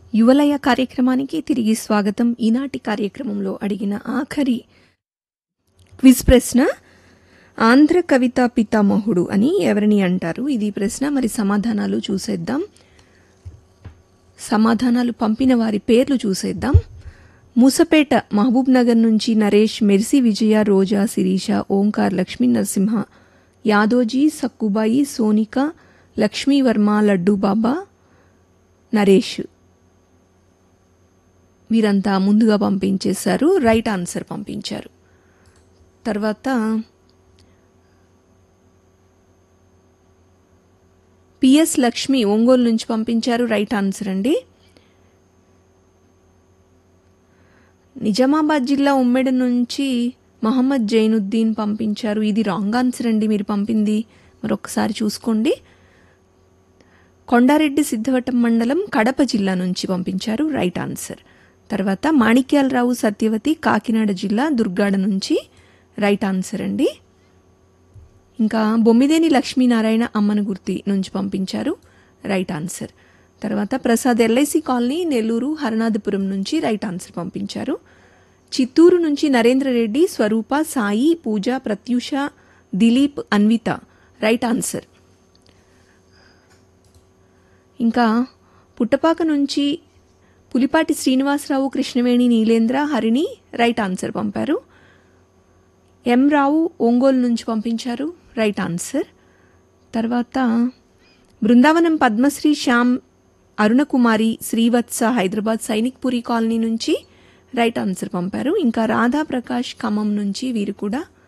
యువలయ కార్యక్రమానికి తిరిగి స్వాగతం ఈనాటి కార్యక్రమంలో అడిగిన ఆఖరి క్విజ్ ప్రశ్న ఆంధ్ర కవితా పితామహుడు అని ఎవరిని అంటారు ఇది ప్రశ్న మరి సమాధానాలు చూసేద్దాం సమాధానాలు పంపిన వారి పేర్లు చూసేద్దాం మూసపేట మహబూబ్ నగర్ నుంచి నరేష్ మెర్సి విజయ రోజా శిరీష ఓంకార్ లక్ష్మీ నరసింహ యాదోజీ సక్కుబాయి సోనిక లక్ష్మీవర్మ లడ్డూ బాబా నరేష్ వీరంతా ముందుగా పంపించేశారు రైట్ ఆన్సర్ పంపించారు తర్వాత పిఎస్ లక్ష్మి ఒంగోలు నుంచి పంపించారు రైట్ ఆన్సర్ అండి నిజామాబాద్ జిల్లా ఉమ్మెడ నుంచి మహమ్మద్ జైనుద్దీన్ పంపించారు ఇది రాంగ్ ఆన్సర్ అండి మీరు పంపింది మరొకసారి చూసుకోండి కొండారెడ్డి సిద్ధవటం మండలం కడప జిల్లా నుంచి పంపించారు రైట్ ఆన్సర్ తర్వాత మాణిక్యాలరావు సత్యవతి కాకినాడ జిల్లా దుర్గాడ నుంచి రైట్ ఆన్సర్ అండి ఇంకా బొమ్మిదేని లక్ష్మీనారాయణ అమ్మనగుర్తి నుంచి పంపించారు రైట్ ఆన్సర్ తర్వాత ప్రసాద్ ఎల్ఐసి కాలనీ నెల్లూరు హరనాథపురం నుంచి రైట్ ఆన్సర్ పంపించారు చిత్తూరు నుంచి నరేంద్ర రెడ్డి స్వరూప సాయి పూజ ప్రత్యూష దిలీప్ అన్విత రైట్ ఆన్సర్ ఇంకా పుట్టపాక నుంచి పులిపాటి శ్రీనివాసరావు కృష్ణవేణి నీలేంద్ర హరిణి రైట్ ఆన్సర్ పంపారు ఎం రావు ఒంగోలు నుంచి పంపించారు రైట్ ఆన్సర్ తర్వాత బృందావనం పద్మశ్రీ శ్యామ్ అరుణకుమారి శ్రీవత్స హైదరాబాద్ సైనిక్పురి కాలనీ నుంచి రైట్ ఆన్సర్ పంపారు ఇంకా రాధా ప్రకాష్ ఖమ్మం నుంచి వీరు కూడా